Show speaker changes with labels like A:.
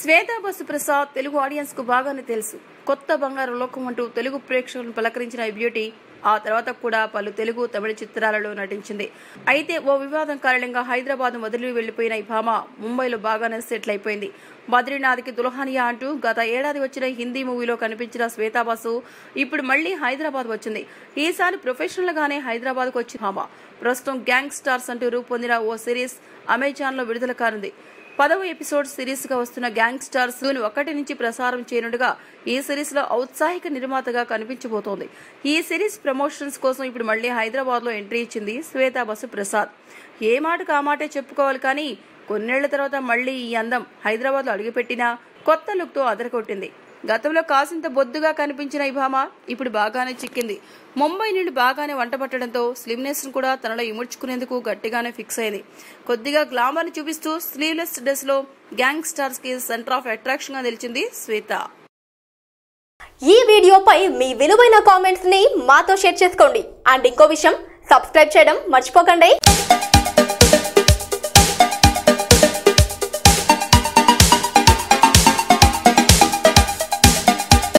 A: Shweta Basu Prasad Telugu audience కు బాగానే తెలుసు కొత్త బంగారు లోకం అంటూ తెలుగు ప్రేక్షకులను పలకరించిన ఈ బ్యూటీ ఆ తర్వాత కూడా పలు తెలుగు తమిళ చిత్రాలలో నటించింది అయితే ఓ వివాదం కారణంగా హైదరాబాద్ వదిలి వెళ్లిపోయిన ఈ భామ ముంబైలో బాగానే సెటిల్ అయిపోయింది బద్రీనాథ్కి దుల్హనియా అంటూ గత ఏడాది వచ్చిన హిందీ మూవీలో కనిపించిన శ్వేతా బాసు ఇప్పుడు మళ్లీ హైదరాబాద్ వచ్చింది ఈసారి ప్రొఫెషనల్ గానే హైదరాబాద్ కు వచ్చిన భామ ప్రస్తుతం గ్యాంగ్ స్టార్స్ అంటూ రూపొందిన ఓ సిరీస్ అమెజాన్ లో విడుదల కానుంది పదవ ఎపిసోడ్ సిరీస్ గా వస్తున్న గ్యాంగ్ స్టార్స్ జూన్ ఒకటి నుంచి ప్రసారం చేయనుండగా ఈ సిరీస్ లో ఔత్సాహిక నిర్మాతగా కనిపించబోతోంది ఈ సిరీస్ ప్రమోషన్స్ కోసం ఇప్పుడు మళ్లీ హైదరాబాద్ లో ఎంట్రీ ఇచ్చింది శ్వేతా బసు ప్రసాద్ ఏ మాటకు ఆ మాటే చెప్పుకోవాలి కానీ కొన్నేళ్ల తర్వాత మళ్లీ ఈ అందం హైదరాబాద్ లో అడుగుపెట్టినా కొత్త లుక్ తో అదరకొట్టింది గతంలో కాసింత బొద్దుగా కనిపించిన ఈ భామ ఇప్పుడు బాగానే చిక్కింది ముంబై నుండి బాగానే వంట పట్టడంతో స్లిమ్నెస్ ను కూడా తనలో ఇముడ్చుకునేందుకు గట్టిగానే ఫిక్స్ అయింది కొద్దిగా గ్లామర్ ని చూపిస్తూ స్లీవ్లెస్ డ్రెస్ లో గ్యాంగ్ స్టార్స్ కి సెంటర్ ఆఫ్ అట్రాక్షన్ గా నిలిచింది శ్వేత
B: ఈ వీడియోపై మీ విలువైన కామెంట్స్ ని మాతో షేర్ చేసుకోండి అండ్ ఇంకో విషయం సబ్స్క్రైబ్ చేయడం మర్చిపోకండి